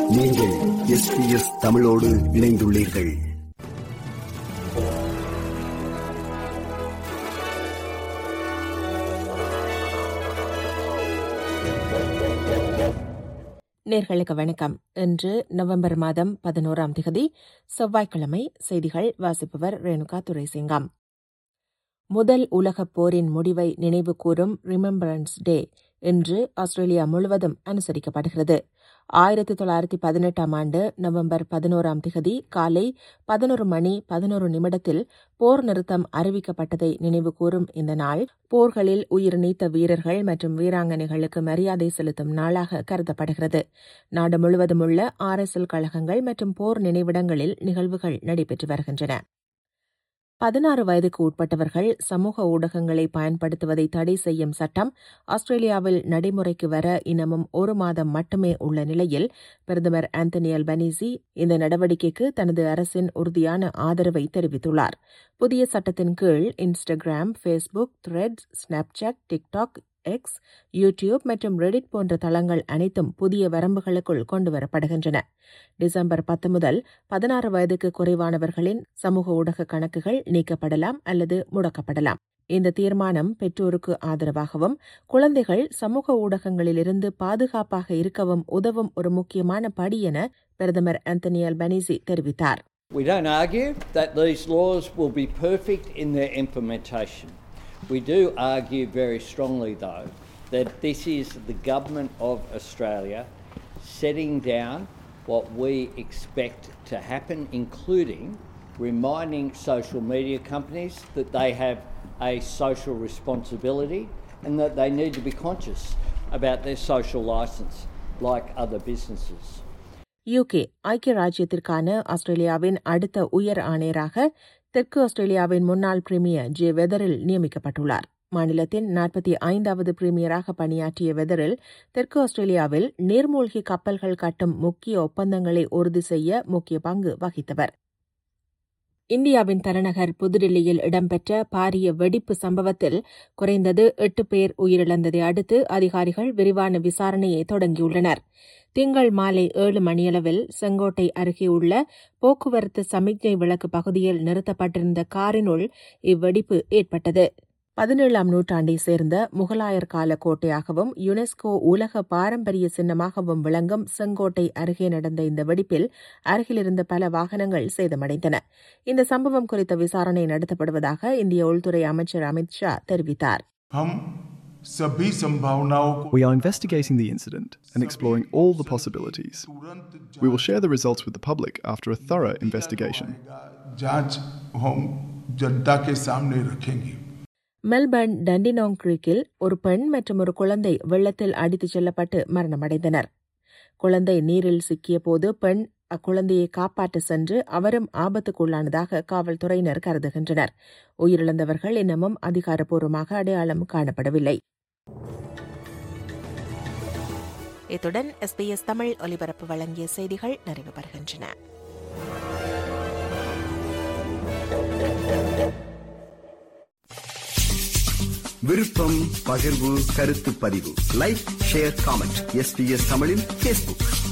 நீங்கள் எஸ்பிஎஸ் தமிழோடு இணைந்துள்ளீர்கள் நேர்களுக்கு வணக்கம் இன்று நவம்பர் மாதம் பதினோராம் திகதி செவ்வாய்க்கிழமை செய்திகள் வாசிப்பவர் ரேணுகா துரைசிங்கம் முதல் உலகப் போரின் முடிவை நினைவு கூறும் ரிமெம்பரன்ஸ் டே இன்று ஆஸ்திரேலியா முழுவதும் அனுசரிக்கப்படுகிறது ஆயிரத்தி தொள்ளாயிரத்தி பதினெட்டாம் ஆண்டு நவம்பர் பதினோராம் திகதி காலை பதினோரு மணி பதினோரு நிமிடத்தில் போர் நிறுத்தம் அறிவிக்கப்பட்டதை நினைவு கூறும் இந்த நாள் போர்களில் உயிர் நீத்த வீரர்கள் மற்றும் வீராங்கனைகளுக்கு மரியாதை செலுத்தும் நாளாக கருதப்படுகிறது நாடு முழுவதும் உள்ள ஆர்எஸ்எல் கழகங்கள் மற்றும் போர் நினைவிடங்களில் நிகழ்வுகள் நடைபெற்று வருகின்றன பதினாறு வயதுக்கு உட்பட்டவர்கள் சமூக ஊடகங்களை பயன்படுத்துவதை தடை செய்யும் சட்டம் ஆஸ்திரேலியாவில் நடைமுறைக்கு வர இன்னமும் ஒரு மாதம் மட்டுமே உள்ள நிலையில் பிரதமர் ஆந்தனி அல்பனீசி இந்த நடவடிக்கைக்கு தனது அரசின் உறுதியான ஆதரவை தெரிவித்துள்ளார் புதிய சட்டத்தின் கீழ் Instagram Facebook Threads Snapchat TikTok X YouTube மற்றும் ரெடிட் போன்ற தளங்கள் அனைத்தும் புதிய வரம்புகளுக்குள் கொண்டுவரப்படுகின்றன டிசம்பர் பத்து முதல் பதினாறு வயதுக்கு குறைவானவர்களின் சமூக ஊடக கணக்குகள் நீக்கப்படலாம் அல்லது முடக்கப்படலாம் இந்த தீர்மானம் பெற்றோருக்கு ஆதரவாகவும் குழந்தைகள் சமூக ஊடகங்களிலிருந்து பாதுகாப்பாக இருக்கவும் உதவும் ஒரு முக்கியமான படி என பிரதமர் ஆந்தனி அல்பனீசி தெரிவித்தார் We don't argue that these laws will be perfect in their implementation. We do argue very strongly, though, that this is the Government of Australia setting down what we expect to happen, including reminding social media companies that they have a social responsibility and that they need to be conscious about their social licence like other businesses. UK ஐக்கிய ராஜ்யத்திற்கான ஆஸ்திரேலியாவின் அடுத்த உயர் ஆணையராக தெற்கு ஆஸ்திரேலியாவின் முன்னாள் premier J வெதரில் நியமிக்கப்பட்டுள்ளார் மாநிலத்தின் நாற்பத்தி ஐந்தாவது பிரீமியராக பணியாற்றிய வெதரில் தெற்கு ஆஸ்திரேலியாவில் நீர்மூழ்கி கப்பல்கள் கட்டும் முக்கிய ஒப்பந்தங்களை உறுதி செய்ய முக்கிய பங்கு வகித்தவர் இந்தியாவின் தலைநகர் புதுடில்லியில் இடம்பெற்ற பாரிய வெடிப்பு சம்பவத்தில் குறைந்தது எட்டு பேர் உயிரிழந்ததை அடுத்து அதிகாரிகள் விரிவான விசாரணையை தொடங்கியுள்ளனர் திங்கள் மாலை ஏழு மணியளவில் செங்கோட்டை அருகே உள்ள போக்குவரத்து சமிக்ஞை விளக்கு பகுதியில் நிறுத்தப்பட்டிருந்த காரினுள் இவ்வெடிப்பு ஏற்பட்டது பதினேழாம் நூற்றாண்டை சேர்ந்த முகலாயர் கால கோட்டையாகவும் யுனெஸ்கோ உலக பாரம்பரிய சின்னமாகவும் விளங்கும் செங்கோட்டை அருகே நடந்த இந்த வெடிப்பில் அருகிலிருந்த பல வாகனங்கள் சேதமடைந்தன இந்த சம்பவம் குறித்த விசாரணை நடத்தப்படுவதாக இந்திய உள்துறை அமைச்சர் அமித் ஷா தெரிவித்தார் सभी संभावनाओं को We are investigating the incident and exploring all the possibilities. We will share the results with the public after a thorough investigation. जांच हम जनता के सामने रखेंगे மெல்பர்ன் டண்டினோங் கிரீக்கில் ஒரு பெண் மற்றும் ஒரு குழந்தை வெள்ளத்தில் அடித்துச் செல்லப்பட்டு மரணமடைந்தனர் குழந்தை நீரில் சிக்கிய போது பெண் அக்குழந்தையை காப்பாற்ற சென்று அவரும் ஆபத்துக்குள்ளானதாக காவல்துறையினர் கருதுகின்றனர் உயிரிழந்தவர்கள் இன்னமும் அதிகாரப்பூர்வமாக அடையாளம் காணப்படவில்லை இத்துடன் எஸ்பிஎஸ் தமிழ் ஒலிபரப்பு வழங்கிய செய்திகள் நிறைவு பெறுகின்றன விருப்பம் பகிர்வு கருத்து பதிவு லைக் ஷேர் காமெண்ட் எஸ்பிஎஸ் தமிழின் பேஸ்புக்